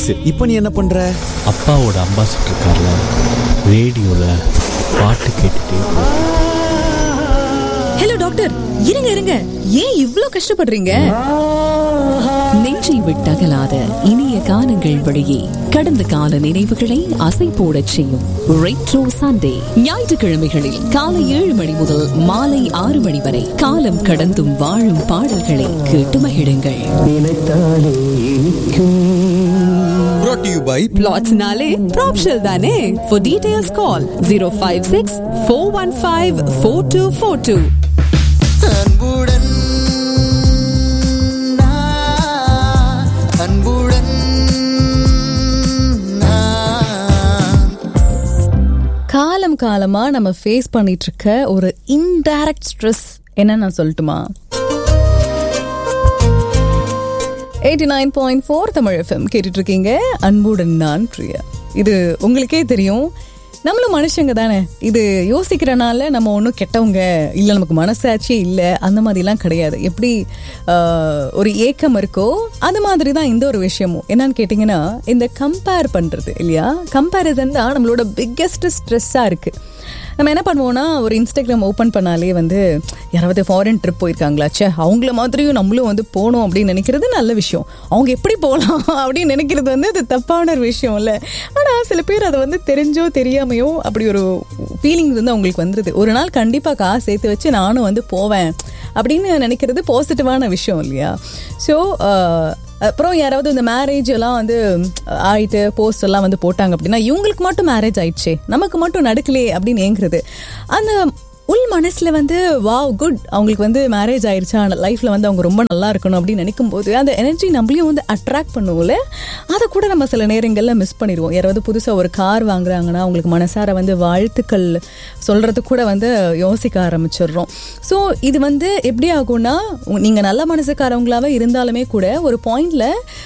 இப்போ நீ என்ன பண்ற அப்பாவோட அம்பாசிடர் கார்ல ரேடியோவில் பாட்டு கேட்டுட்டே போகிறேன் ஹலோ டாக்டர் இருங்க இருங்க ஏன் இவ்ளோ கஷ்டப்படுறீங்க நெஞ்சை விட்டகலாத இனிய காலங்கள் வழியே கடந்த கால நினைவுகளை அசை போடச் செய்யும் ரெட்ரோ சண்டே ஞாயிற்றுக்கிழமைகளில் காலை ஏழு மணி முதல் மாலை ஆறு மணி வரை காலம் கடந்தும் வாழும் பாடல்களை கேட்டு மகிழுங்கள் brought to you by பிளாட்ஸ்னாலே ப்ராப்ஷல் தானே for details call zero five six four one five four two four two அன்புடன் நான், அன்புடன் நான். காலம் காலமா நம்ம ஃபேஸ் பண்ணிட்டு இருக்க ஒரு இன்டைரக்ட் ஸ்ட்ரெஸ் என்ன நான் சொல்லட்டுமா eighty nine point four Tamil FM கேட்டுட்டு இருக்கீங்க அன்புடன் நான் பிரியா இது உங்களுக்கே தெரியும் நம்மளும் மனுஷங்க தானே இது யோசிக்கிறனால நம்ம ஒன்றும் கெட்டவங்க இல்லை நமக்கு மனசாட்சியே இல்லை அந்த மாதிரிலாம் கிடையாது எப்படி ஆஹ், ஒரு ஏக்கம் இருக்கோ அது மாதிரி தான் இந்த ஒரு விஷயமும் என்னன்னு கேட்டிங்கன்னா இந்த கம்பேர் பண்ணுறது இல்லையா கம்பேரிசன் தான் நம்மளோட பிக்கெஸ்ட் ஸ்ட்ரெஸ்ஸாக இருக்குது நம்ம என்ன பண்ணுவோம்னா ஒரு இன்ஸ்டாகிராம் ஓப்பன் பண்ணாலே வந்து யாராவது ஃபாரின் ட்ரிப் போயிருக்காங்களா ச்சே அவங்கள மாதிரியும் நம்மளும் வந்து போகணும் அப்படின்னு நினைக்கிறது நல்ல விஷயம் அவங்க எப்படி போகலாம் அப்படின்னு நினைக்கிறது வந்து அது தப்பான ஒரு விஷயம் இல்லை ஆனால் சில பேர் அதை வந்து தெரிஞ்சோ தெரியாமையோ அப்படி ஒரு ஃபீலிங்ஸ் வந்து அவங்களுக்கு வந்துருது ஒரு நாள் கண்டிப்பாக காசு சேர்த்து வச்சு நானும் வந்து போவேன் அப்படின்னு நினைக்கிறது பாசிட்டிவான விஷயம் இல்லையா ஸோ அப்புறம் யாராவது இந்த மேரேஜ் எல்லாம் வந்து ஆயிட்டு போஸ்ட் எல்லாம் வந்து போட்டாங்க அப்படின்னா இவங்களுக்கு மட்டும் மேரேஜ் ஆயிடுச்சே நமக்கு மட்டும் நடக்கலையே அப்படின்னு ஏங்குறது அந்த உள் மனசுல வந்து வாவ் குட் அவங்களுக்கு வந்து மேரேஜ் ஆயிடுச்சா லைஃப்ல வந்து அவங்க ரொம்ப நல்லா இருக்கணும் அப்படின்னு நினைக்கும் போது அந்த எனர்ஜி நம்மளையும் வந்து அட்ராக்ட் பண்ணுவோம்ல அதை கூட நம்ம சில நேரங்களில் மிஸ் பண்ணிடுவோம் யாராவது புதுசாக ஒரு கார் வாங்குறாங்கன்னா அவங்களுக்கு மனசார வந்து வாழ்த்துக்கள் சொல்றது கூட வந்து யோசிக்க ஆரம்பிச்சிடுறோம் ஸோ இது வந்து எப்படி ஆகும்னா உ- நீங்க நல்ல மனசுக்காரவங்களாவே இருந்தாலுமே கூட ஒரு பாயிண்ட்ல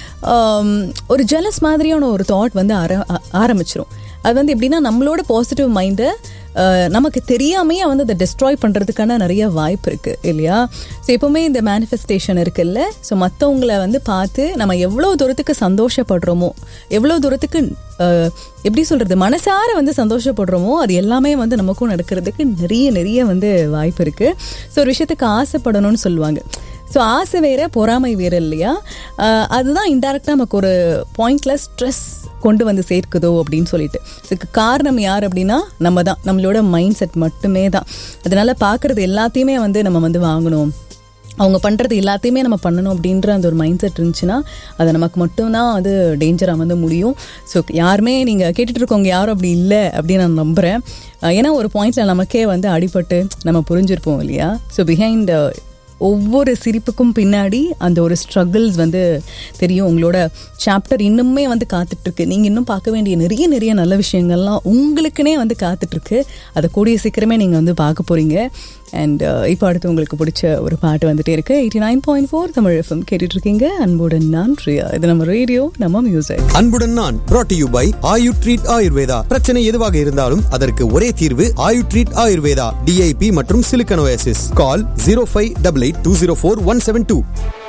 ஒரு ஜெலஸ் மாதிரியான ஒரு தாட் வந்து ஆர ஆ- ஆரம்பிச்சிரும் அது வந்து எப்படின்னா நம்மளோட பாசிட்டிவ் மைண்டை நமக்கு தெரியாமையே வந்து அதை டிஸ்ட்ராய் பண்ணுறதுக்கான நிறைய வாய்ப்பு இருக்குது இல்லையா ஸோ எப்போவுமே இந்த மேனிஃபெஸ்டேஷன் இருக்குல்ல ஸோ மற்றவங்கள வந்து பார்த்து நம்ம எவ்வளோ தூரத்துக்கு சந்தோஷப்படுறோமோ எவ்வளோ தூரத்துக்கு அஹ், எப்படி சொல்கிறது மனசார வந்து சந்தோஷப்படுறோமோ அது எல்லாமே வந்து நமக்கும் நடக்கிறதுக்கு நிறைய நிறைய வந்து வாய்ப்பு இருக்குது ஸோ ஒரு விஷயத்துக்கு ஆசைப்படணும்னு சொல்லுவாங்க ஸோ ஆசை வேற பொறாமை வேற இல்லையா அஹ் அதுதான் இன்டெரக்டாக நமக்கு ஒரு பாயிண்ட்ல ஸ்ட்ரெஸ் கொண்டு வந்து சேர்க்குதோ அப்படின்னு சொல்லிட்டு இதுக்கு காரணம் யார் அப்படின்னா நம்ம தான் நம்மளோட மைண்ட் செட் மட்டுமே தான் அதனால பார்க்குறது எல்லாத்தையுமே வந்து நம்ம வந்து வாங்கணும் அவங்க பண்ணுறது எல்லாத்தையுமே நம்ம பண்ணணும் அப்படின்ற அந்த ஒரு மைண்ட் செட் இருந்துச்சுன்னா அது நமக்கு மட்டும்தான் அது டேஞ்சராக வந்து முடியும் ஸோ யாருமே நீங்கள் கேட்டுட்டு இருக்கவங்க யாரும் அப்படி இல்லை அப்படின்னு நான் நம்புகிறேன் ஏன்னா ஒரு பாயிண்ட்ல நமக்கே வந்து அடிபட்டு நம்ம புரிஞ்சிருப்போம் இல்லையா ஸோ பிஹைண்ட் ஒவ்வொரு சிரிப்புக்கும் பின்னாடி அந்த ஒரு ஸ்ட்ரகிள்ஸ் வந்து தெரியும் உங்களோட சாப்டர் இன்னுமே வந்து காத்துட்ருக்கு நீங்கள் இன்னும் பார்க்க வேண்டிய நிறைய நிறைய நல்ல விஷயங்கள்லாம் உங்களுக்குனே வந்து காத்துட்ருக்கு அதை கூடிய சீக்கிரமே நீங்கள் வந்து பார்க்க போகிறீங்க அண்ட் இப்போ அடுத்து உங்களுக்கு பிடிச்ச ஒரு பாட்டு வந்துட்டே இருக்கு eighty nine point four Tamil FM கேட்டுட்டு இருக்கீங்க அன்புடன் நான் பிரியா இது நம்ம ரேடியோ நம்ம மியூசிக் அன்புடன் நான் brought to you by Ayu treat Ayurveda பிரச்சனை எதுவாக இருந்தாலும் அதற்கு ஒரே தீர்வு ஆயு ட்ரீட் ஆயுர்வேதா டிஐபி மற்றும் silicosis call zero five double eight two zero four one seven two